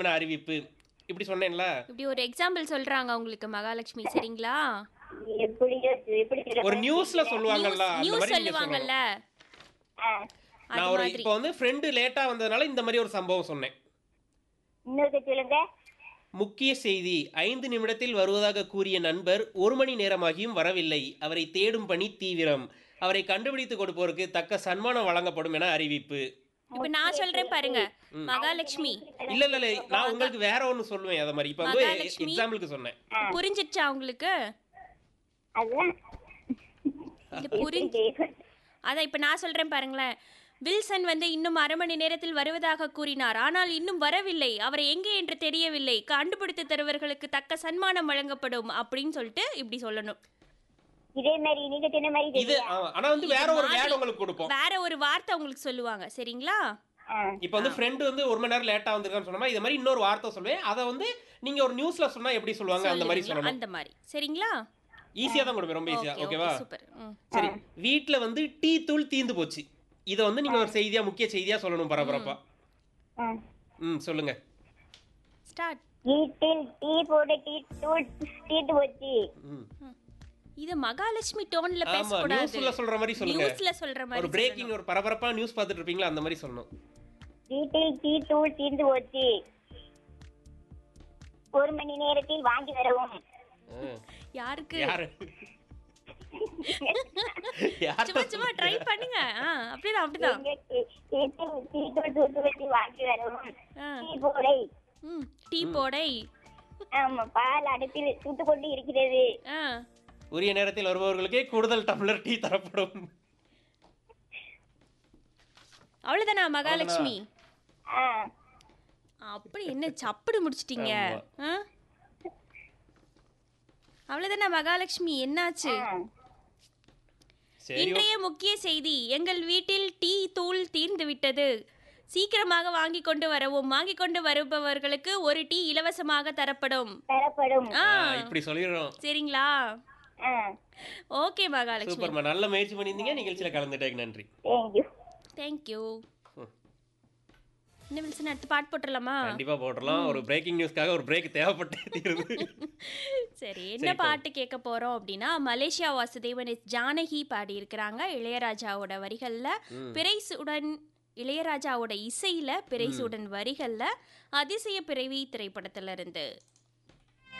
என அறிவிப்பு இப்படி சொன்னேன்ல இப்படி ஒரு எக்ஸாம்பிள் சொல்றாங்க உங்களுக்கு மகாலட்சுமி சரிங்களா எப்படி எப்படி சொல்ல ஒரு நியூஸ்ல சொல்லுவாங்கல்ல அந்த நியூஸ் மாதிரி நீங்க சொல்லுவாங்கல்ல ஆ, அது நான் ஒரு மாதிரி இப்போ வந்து ஃப்ரெண்டு லேட்டா வந்ததுனால இந்த மாதிரி ஒரு சம்பவம் சொன்னேன் இன்னொருக்க சொல்லுங்க முக்கிய செய்தி ஐந்து நிமிடத்தில் வருவதாக கூறிய நண்பர் ஒரு மணி நேரமாகியும் வரவில்லை அவரை தேடும் பணி தீவிரம் அவரை கண்டுபிடித்து கொடுப்போருக்கு தக்க சன்மானம் வழங்கப்படும் என அறிவிப்பு இப்ப நான் சொல்றேன் பாருங்க மகாலட்சுமி இல்ல இல்ல இல்ல நான் உங்களுக்கு வேற ஒன்னு சொல்லுவேன் அத மாதிரி இப்ப வந்து மகாலட்சுமி. எக்ஸாம்பிளுக்கு சொன்னேன் புரிஞ்சிடுச்சா உங்களுக்கு அதுதான் இது புரிஞ்சு அதான் இப்ப நான் சொல்றேன் பாருங்களேன் வில்சன் வந்து இன்னும் அரை மணி நேரத்தில் வருவதாக கூறினார் ஆனால் இன்னும் வரவில்லை அவரை எங்கே என்று தெரியவில்லை கண்டுபிடித்து தருவர்களுக்கு தக்க சன்மானம் வழங்கப்படும் அப்படின்னு சொல்லிட்டு இப்படி சொல்லணும் இதே மாதிரி நீங்க சொன்ன மாதிரி இது தெரியும். ஆமா, ஆனா வந்து வேற ஒரு வேர்டு உங்களுக்கு கொடுப்போம் வேற ஒரு வார்த்தை உங்களுக்கு சொல்லுவாங்க சரிங்களா ஆ, இப்ப வந்து ஃப்ரெண்டு வந்து ஒரு மணி நேரம் லேட்டா வந்திருக்கான்னு சொன்னா இது மாதிரி இன்னொரு வார்த்தை சொல்லுவேன் அதை வந்து நீங்க ஒரு நியூஸ்ல சொன்னா எப்படி சொல்லுவாங்க அந்த மாதிரி சொல்லுவீங்களா? சொல்லணும் அந்த மாதிரி சரிங்களா ஈஸியா தான் கொடுப்பேன் ரொம்ப ஈஸியா Okay, ஓகேவா okay, super. ம். சரி வீட்ல வந்து டீ தூள் தீந்து போச்சு இதை வந்து நீங்க ஒரு செய்தியா முக்கிய செய்தியா சொல்லணும் பரபரப்பா ஆ. ம் சொல்லுங்க Start. வீட்டில் டீ போட்டு டீ தூள் தீட்டு போச்சு ம் இது மகாலட்சுமி டோன்ல ஆமா பேசக்கூடாது நியூஸ்ல சொல்ற மாதிரி சொல்லுங்க நியூஸ்ல சொல்ற ஒரு மாதிரி பிரேக்கிங் ஒரு பரபரப்பா நியூஸ் பார்த்துட்டு இருப்பீங்களா அந்த மாதிரி சொல்லணும் வீட்டில் டீ தூள் தீர்ந்து போச்சு ஒரு மணி நேரத்தில் வாங்கி வரவும் ஆ. யாருக்கு யாரு யார் சும்மா சும்மா ட்ரை பண்ணுங்க ஆ, அப்படிதான் அப்படிதான் எங்க டீ- வீட்டில் டீ தூள் தூத்து வச்சு வாங்கி வரவும் ஆ. டீ போடை ம் டீ போடை ஆமா பால் அடுப்பில் சுட்டு கொண்டு இருக்கிறது ஆ உரிய நேரத்தில் வருபவர்களுக்கே கூடுதல் டம்ளர் டீ தரப்படும் அவ்வளவுதானா மகாலட்சுமி ஆ அப்படி என்ன சப்படு முடிச்சிட்டீங்க ஆ? அவ்வளவுதானா மகாலட்சுமி என்னாச்சு ஆ. சரி இன்றைய முக்கிய செய்தி எங்கள் வீட்டில் டீ தூள் தீர்ந்து விட்டது சீக்கிரமாக வாங்கி கொண்டு வரவும் வாங்கி கொண்டு வருபவர்களுக்கு ஒரு டீ இலவசமாக தரப்படும் தரப்படும் ஆ ஆ, இப்படி சொல்லிடுறோம் சரிங்களா ஆ ஓகே மகாலட்சுமி சூப்பர்மா நல்ல முயற்சி பண்ணியிருந்தீங்க நிகழ்ச்சியில கலந்துட்டேன் நன்றி தேங்க்யூ தேங்க்யூ என்ன வில்சன் அடுத்து பாட்டு போட்டுடலாமா கண்டிப்பா போடலாம் ஒரு பிரேக்கிங் நியூஸ்க்காக ஒரு பிரேக் தேவைப்பட்டே தீருது சரி என்ன பாட்டு கேட்க போறோம் அப்படின்னா மலேசியா வாசுதேவன் எஸ் ஜானகி பாடி இருக்கிறாங்க இளையராஜாவோட வரிகள்ல பிறைசுடன் இளையராஜாவோட இசையில பிறைசுடன் வரிகள்ல அதிசய பிறவி திரைப்படத்துல இருந்து